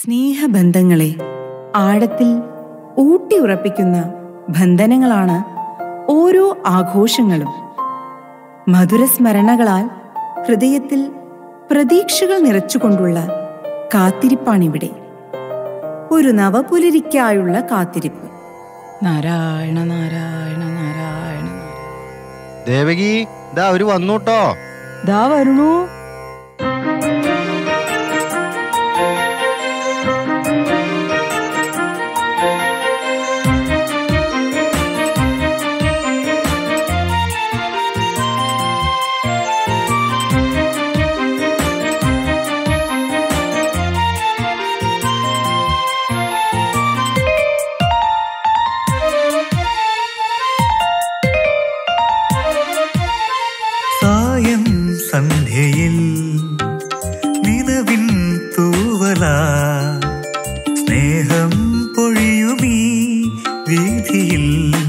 സ്നേഹബന്ധങ്ങളെ ആഴത്തിൽ ഊട്ടിയുറപ്പിക്കുന്ന ബന്ധനങ്ങളാണ് ഓരോ ആഘോഷങ്ങളും മധുരസ്മരണകളാൽ ഹൃദയത്തിൽ പ്രതീക്ഷകൾ നിറച്ചുകൊണ്ടുള്ള കാത്തിരിപ്പാണിവിടെ ഒരു നവപുലരിക്കായുള്ള കാത്തിരിപ്പ് നാരായണ നാരായണ നാരായണ ദേവകി ഇതാ അവര് വന്നൂട്ടോ ദാ വരണു സായം സന്ധ്യയിൽ നിലവിൻ തൂവല സ്നേഹം പൊഴിയുമീ വീതിയിൽ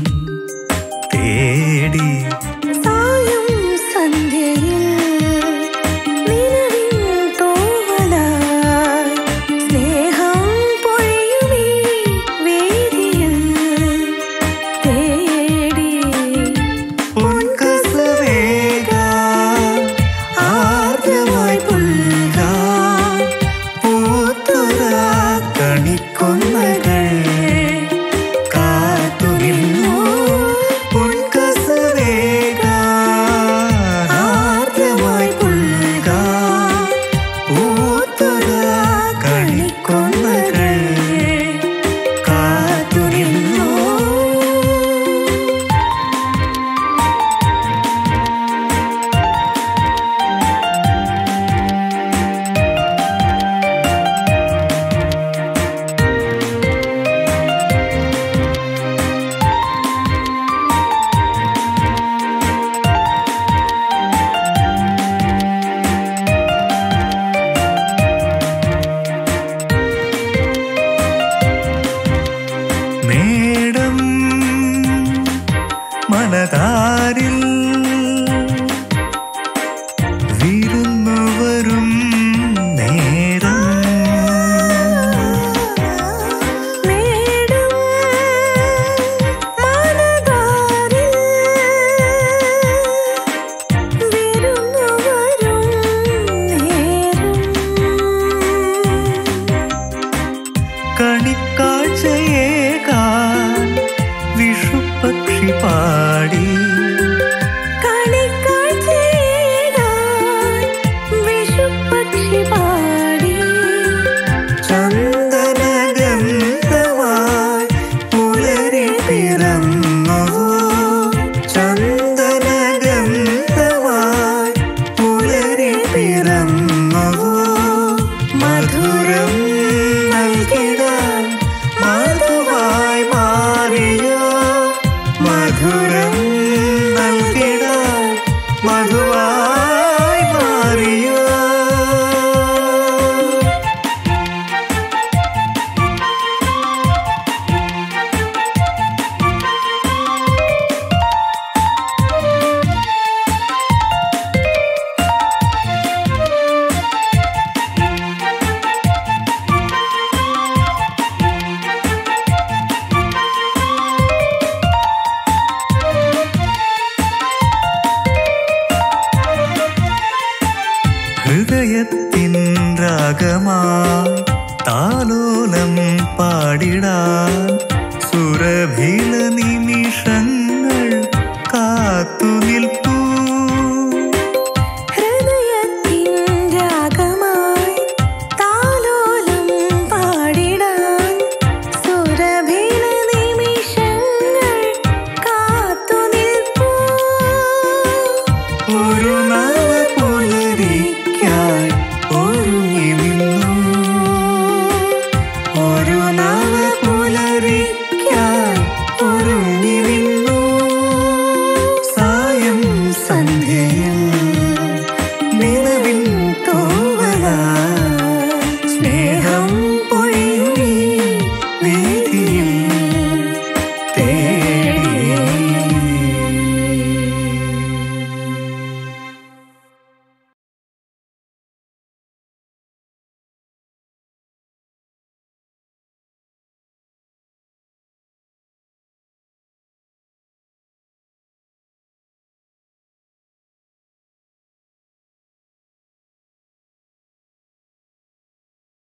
തേടി സായം സന്ധ്യയിൽ നിലവിൻ തൂവലായി സ്നേഹം പൊഴിയുമീ വേദിയിൽ തേടി പൊൻകസവേകാൻ ആർദ്രമായി പുൽകാൻ പൂത്തുരാ കണിക്കൊന്നകൾ കാത്തുനിന്നു പൊൻകസവേകാൻ ആർദ്രമായി പുൽകാൻ പൂത്തുരാ കണിക്കൊന്നകൾ കാത്തുനിന്നു മേടം മനതാരിൽ വിരുന്നുവരും നേരം മേടം മനതാരിൽ വിരുന്നുവരും നേരം കണിക്കാഴ്ചയേകാൻ വിഷുപക്ഷി പാടി കളിക്കാഴ്ചയേകാൻ വിഷുപക്ഷി പാടി ചന്ദനഗന്ധമായി പുലരി പിറന്നുവോ ചന്ദനഗന്ധമായി പുലരി പിറന്നുവോ മധുരം നൽകിടാൻ മധുവായി മാറിയോ മധുരം നൽകിടാൻ മധുവായി മാറിയോ ഹൃദയത്തിൻ രാഗമായി താലോലം പാടിടാൻ സുരഭില നിമിഷങ്ങൾ കാത്തു നിൽപ്പൂ ഹൃദയത്തിൻ രാഗമായി താലോലം പാടിടാൻ സുരഭില നിമിഷങ്ങൾ കാത്തുനിൽപ്പൂ ഒരു നവ പുലരിക്കായി ഒരുങ്ങി നിന്നു ഒരു നവ പുലരിക്കായി ഒരുങ്ങി നിന്നു സായം സന്ധ്യയിൽ നിലവിൻ തൂവല സ്നേഹം പൊഴിയുമീ വീതിയിൽ തേ